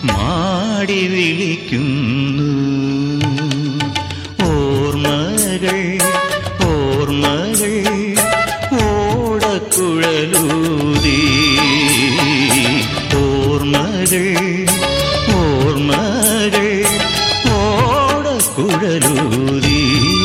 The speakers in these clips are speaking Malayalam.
മാടി വിളിക്കുന്നു ഓർമ്മകൾ ഓർമ്മകൾ ഓടക്കുഴലൂതി ഓർമ്മകൾ ഓർമ്മകൾ ഓടക്കുഴലൂതി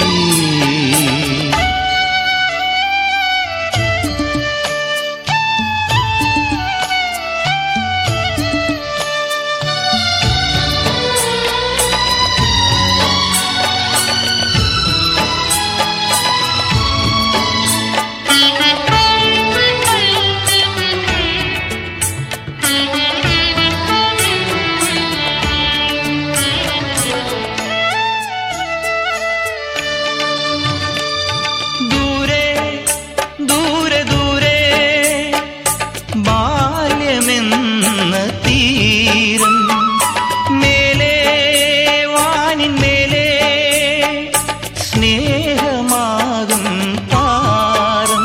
ദൂരെ ദൂരെ ദൂരെ ബാല്യമെന്ന തീരം മേലെ വാനിൻ മേലെ സ്നേഹമാകും താരം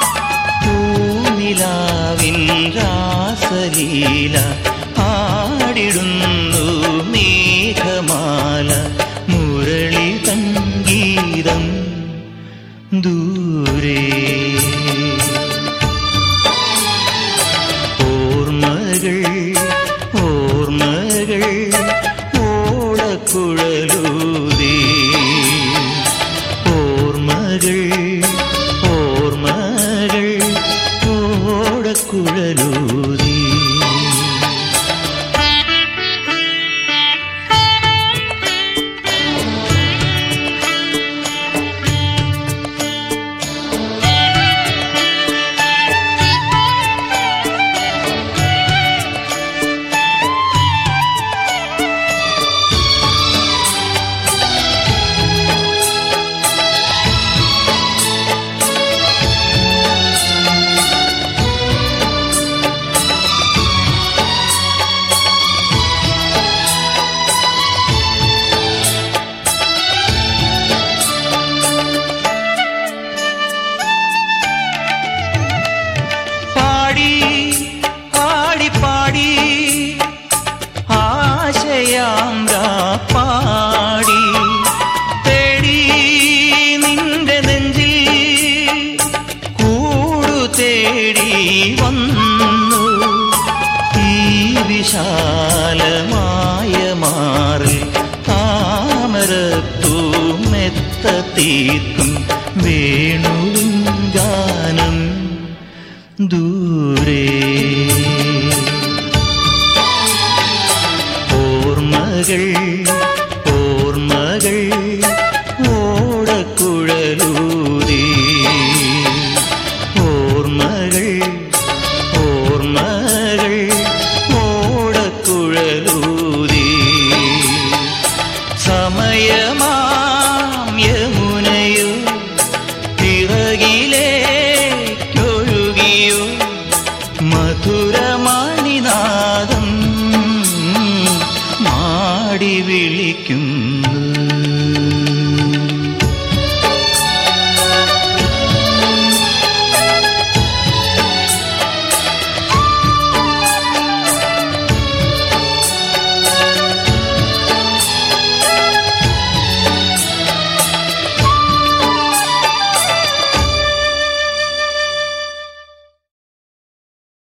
പൂനിലാവിൻ രാസലീല ആടിടുന്നു മേഘമാല മുരളി സംഗീതം ദൂരെ ഓർമ്മകൾ ഓർമ്മകൾ ഓടക്കുഴലൂതി ഓർമ്മകൾ ഓർമ്മകൾ ഓടക്കുഴലൂതി പാടി പാടി പാടി ആശയാമ്ര പാടി തേടി നിന്റെ നെഞ്ചിൽ കൂടു തേടി വന്നു ഈ വിശാലമായ മാറിൽ താമരത്തു മെത്ത തീർക്കും വേണുവിൻ ഗാനം ദൂരെ ഓർമ്മകൾ